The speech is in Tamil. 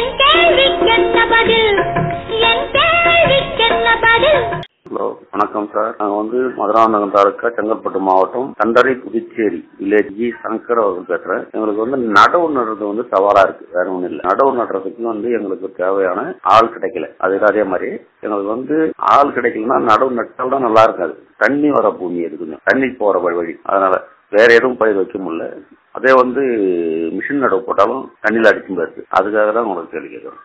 என் கேள்விக்கென்ன பதில் என் கேள்விக்கென்ன பதில் ஹலோ வணக்கம் சார் நாங்கள் வந்து மதுராந்தகம் தாலுக்கா செங்கல்பட்டு மாவட்டம் கண்டரை புதுச்சேரி வில்லேஜ் ஜி சங்கர் அவர்கள் பேசுறேன் எங்களுக்கு வந்து நடவு நடுறது வந்து சவாலா இருக்கு வேற ஒன்றும் இல்லை நடவு நடுறதுக்கு வந்து எங்களுக்கு தேவையான ஆள் கிடைக்கல அதுக்கு அதே மாதிரி எங்களுக்கு வந்து ஆள் கிடைக்கலன்னா நடவு நட்டால் தான் நல்லா இருக்காது தண்ணி வர பூமி இருக்குங்க தண்ணி போற வழி வழி அதனால வேற எதுவும் பயிர் வைக்க முடியல அதே வந்து மிஷின் நடவு போட்டாலும் தண்ணியில் அடிக்கும் போயிருக்கு அதுக்காக தான் உங்களுக்கு கேள்வி கேட்குறோம்